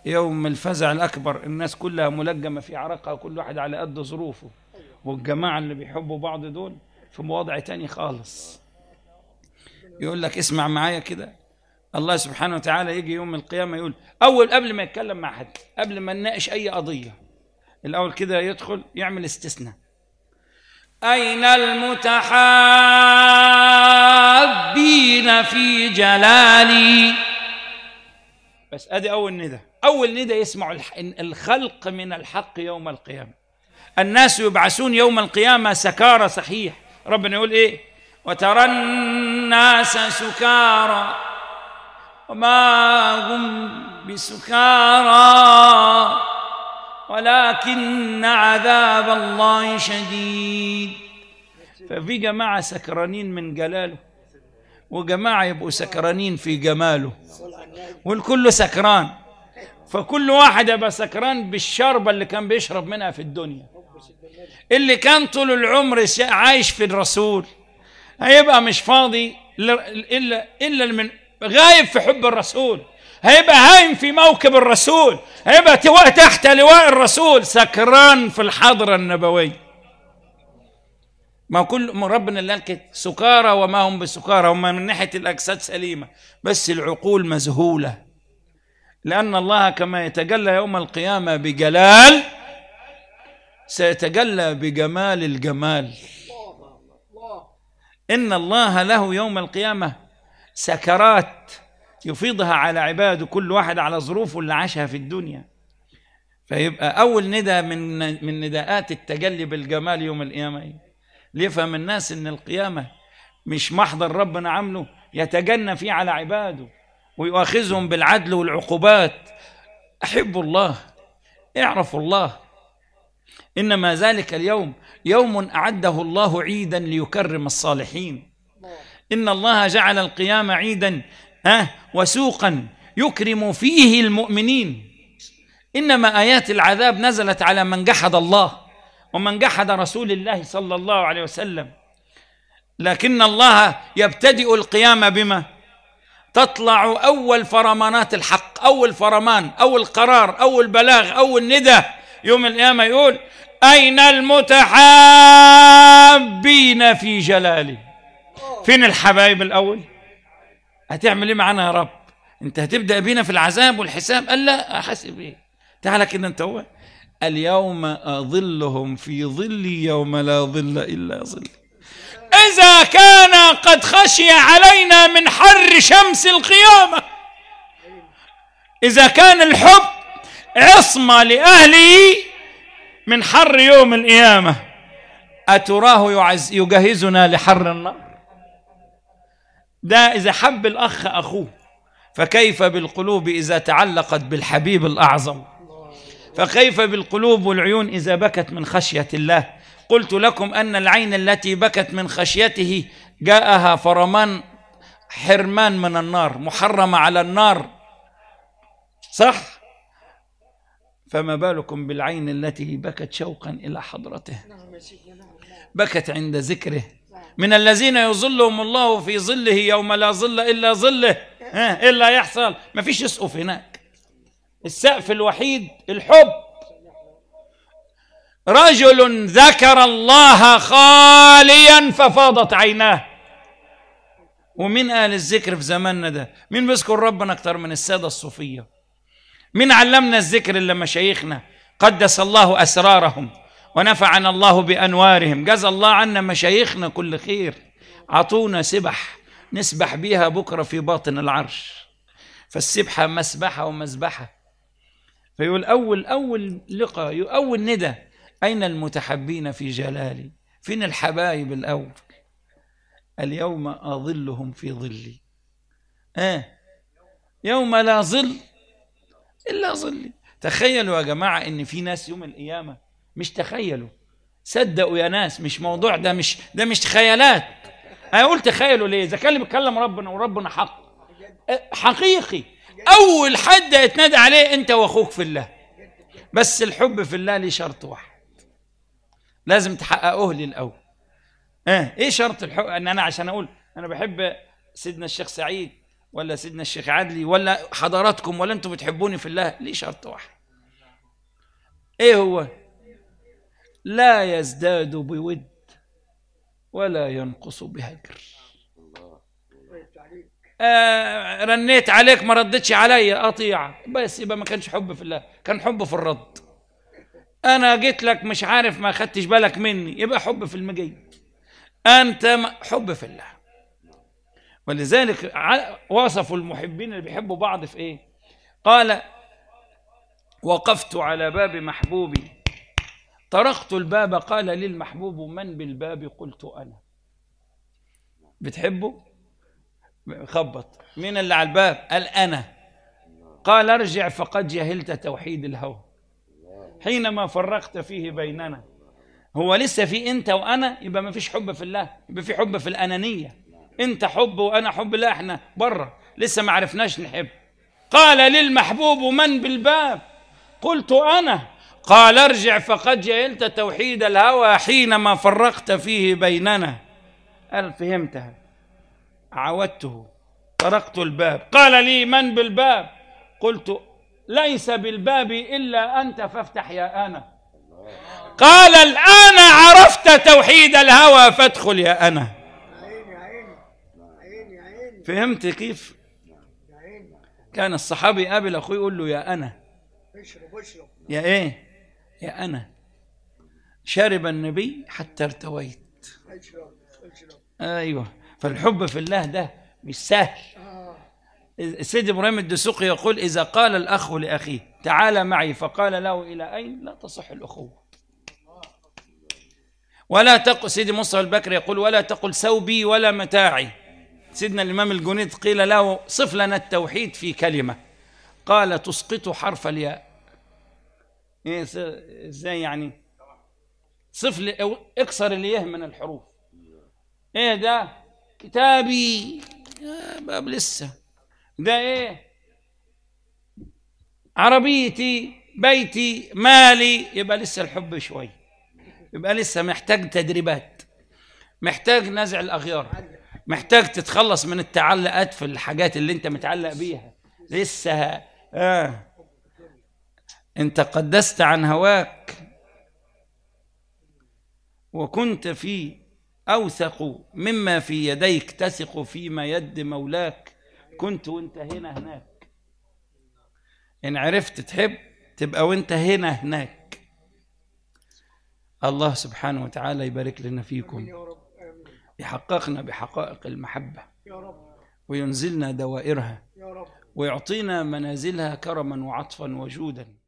يوم الفزع الأكبر الناس كلها ملجمة في عرقها كل واحد على قد ظروفه والجماعة اللي بيحبوا بعض دول في وضع تاني خالص يقول لك اسمع معايا كده الله سبحانه وتعالى يجي يوم القيامة يقول أول قبل ما يتكلم مع حد قبل ما نناقش أي قضية الأول كده يدخل يعمل استثناء أين المتحابين في جلالي بس ادي اول ندى اول ندى يسمع الح- الخلق من الحق يوم القيامه الناس يبعثون يوم القيامه سكارى صحيح ربنا يقول ايه وترى الناس سكارى وما هم بسكارى ولكن عذاب الله شديد ففي جماعه سكرانين من جلاله وجماعه يبقوا سكرانين في جماله والكل سكران فكل واحد يبقى سكران بالشربة اللي كان بيشرب منها في الدنيا اللي كان طول العمر ش- عايش في الرسول هيبقى مش فاضي ل- الا الا من غايب في حب الرسول هيبقى هايم في موكب الرسول هيبقى توا- تحت لواء الرسول سكران في الحضرة النبوية ما كل ما ربنا اللي قال كده سكارى وما هم بسكارى هم من ناحيه الاجساد سليمه بس العقول مذهوله لان الله كما يتجلى يوم القيامه بجلال سيتجلى بجمال الجمال ان الله له يوم القيامه سكرات يفيضها على عباده كل واحد على ظروفه اللي عاشها في الدنيا فيبقى اول ندى من من نداءات التجلي بالجمال يوم القيامه إيه؟ ليفهم الناس ان القيامه مش محضر ربنا عامله يتجنى فيه على عباده ويؤاخذهم بالعدل والعقوبات احبوا الله اعرفوا الله انما ذلك اليوم يوم اعده الله عيدا ليكرم الصالحين ان الله جعل القيام عيدا ها وسوقا يكرم فيه المؤمنين انما ايات العذاب نزلت على من جحد الله ومن جحد رسول الله صلى الله عليه وسلم لكن الله يبتدئ القيام بما تطلع اول فرمانات الحق اول فرمان اول قرار اول بلاغ اول ندى يوم القيامه يقول اين المتحابين في جلاله فين الحبايب الاول هتعمل ايه معانا يا رب انت هتبدا بينا في العذاب والحساب قال لا احاسب ايه تعالى كده انت هو اليوم اظلهم في ظلي يوم لا ظل الا ظلي اذا كان قد خشي علينا من حر شمس القيامه اذا كان الحب عصمه لاهله من حر يوم القيامه اتراه يعز يجهزنا لحر النار ده اذا حب الاخ اخوه فكيف بالقلوب اذا تعلقت بالحبيب الاعظم فكيف بالقلوب والعيون اذا بكت من خشيه الله قلت لكم ان العين التي بكت من خشيته جاءها فرمان حرمان من النار محرمه على النار صح فما بالكم بالعين التي بكت شوقا الى حضرته بكت عند ذكره من الذين يظلهم الله في ظله يوم لا ظل الا ظله ها ايه اللي هيحصل مفيش يسقف هناك السقف الوحيد الحب رجل ذكر الله خاليا ففاضت عيناه ومين قال الذكر في زماننا ده مين بيذكر ربنا اكتر من الساده الصوفيه مين علمنا الذكر الا مشايخنا قدس الله اسرارهم ونفعنا الله بانوارهم جزى الله عنا مشايخنا كل خير عطونا سبح نسبح بيها بكره في باطن العرش فالسبحه مسبحه ومسبحه فيقول اول اول لقاء اول ندى اين المتحبين في جلالي فين الحبايب الاول اليوم اظلهم في ظلي اه يوم لا ظل الا ظلي تخيلوا يا جماعه ان في ناس يوم القيامه مش تخيلوا صدقوا يا ناس مش موضوع ده مش ده مش خيالات انا قلت تخيلوا ليه اذا كان اللي بيتكلم ربنا وربنا حق حقيقي اول حد يتنادى عليه انت واخوك في الله بس الحب في الله ليه شرط واحد لازم تحققوه لي الاول اه ايه شرط الحب ان انا عشان اقول انا بحب سيدنا الشيخ سعيد ولا سيدنا الشيخ عدلي ولا حضراتكم ولا انتم بتحبوني في الله ليه شرط واحد ايه هو لا يزداد بود ولا ينقص بهجر آه رنيت عليك ما ردتش عليا قطيعة بس يبقى ما كانش حب في الله كان حب في الرد انا جيت لك مش عارف ما خدتش بالك مني يبقى حب في المجي انت م- حب في الله ولذلك ع- وصفوا المحبين اللي بيحبوا بعض في ايه قال وقفت على باب محبوبي طرقت الباب قال لي المحبوب من بالباب قلت انا بتحبه خبط مين اللي على الباب قال انا قال ارجع فقد جهلت توحيد الهوى حينما فرقت فيه بيننا هو لسه في انت وانا يبقى ما فيش حب في الله يبقى في حب في الانانيه انت حب وانا حب لا احنا بره لسه ما عرفناش نحب قال للمحبوب من بالباب قلت انا قال ارجع فقد جهلت توحيد الهوى حينما فرقت فيه بيننا قال فهمتها عودته طرقت الباب قال لي من بالباب قلت ليس بالباب الا انت فافتح يا انا قال الان عرفت توحيد الهوى فادخل يا انا عيني عيني عيني عيني فهمت كيف عيني كان الصحابي يقابل اخوه يقول له يا انا اشرب اشرب يا ايه يا انا شرب النبي حتى ارتويت اشرب اشرب ايوه فالحب في الله ده مش سهل اه سيد ابراهيم الدسوقي يقول اذا قال الاخ لاخيه تعال معي فقال له الى اين لا تصح الاخوه ولا تقل سيدي مصطفى البكر يقول ولا تقل ثوبي ولا متاعي سيدنا الامام الجنيد قيل له صف لنا التوحيد في كلمه قال تسقط حرف الياء ايه س- ازاي يعني صف لي أو اكسر الياء من الحروف ايه ده كتابي يا باب لسه ده ايه عربيتي بيتي مالي يبقى لسه الحب شوي يبقى لسه محتاج تدريبات محتاج نزع الاغيار محتاج تتخلص من التعلقات في الحاجات اللي انت متعلق بيها لسه آه. انت قدست عن هواك وكنت في اوثق مما في يديك تثق فيما يد مولاك كنت وانت هنا هناك ان عرفت تحب تبقى وانت هنا هناك الله سبحانه وتعالى يبارك لنا فيكم يا رب امين يحققنا بحقائق المحبة يا رب وينزلنا دوائرها يا رب ويعطينا منازلها كرما وعطفا وجودا